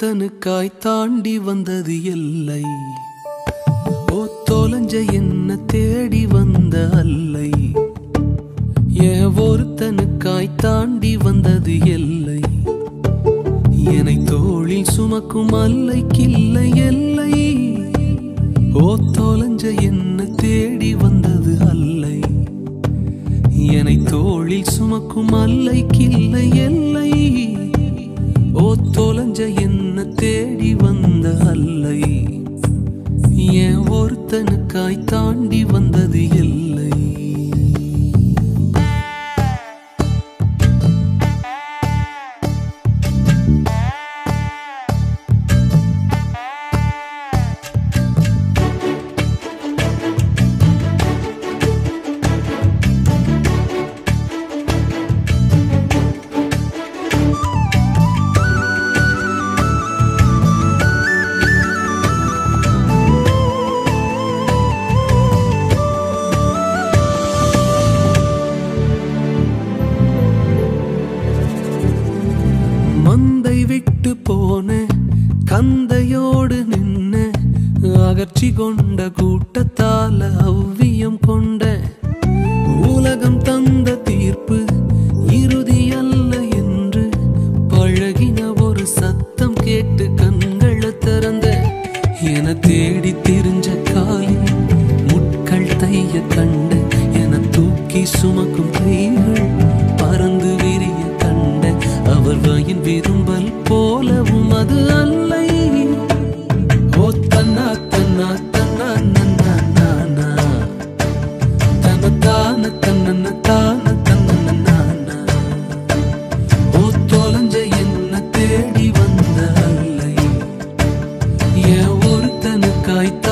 ஒருத்தனுக்காய் தாண்டி வந்தது எல்லை ஓ தொலைஞ்ச என்ன தேடி வந்த அல்லை ஏன் ஒருத்தனுக்காய் தாண்டி வந்தது எல்லை என்னை தோளில் சுமக்கும் அல்லைக்கில்லை எல்லை ஓ தொலைஞ்ச என்ன தேடி வந்தது அல்லை என்னை தோளில் சுமக்கும் அல்லைக்கில்லை எல்லை ஓ தொலைஞ்ச என்ன தேடி வந்த அல்லை ஏன் ஒருத்தனுக்காய் தாண்டி வந்தது எல்லை மந்தை விட்டு போன கந்தையோடு நின்ன அகற்றி கொண்ட கூட்டத்தால அவ்வியம் கொண்ட உலகம் தந்த தீர்ப்பு இறுதி அல்ல என்று பழகின ஒரு சத்தம் கேட்டு கண்களை திறந்த என தேடி திரிஞ்ச காலில் முட்கள் தைய கண்ட என தூக்கி சுமக்கும் கைகள் பறந்து விரிய கண்ட அவர் வயின் விரும்பல் போலவும் அது அல்லை ஓ தன்னா தன்னா தன்னா நன்னா நானா தன தான தன்னன தான தன்னன நானா ஓ தொலைஞ்ச என்ன தேடி வந்த அல்லை ஏன் ஒருத்தனுக்காய்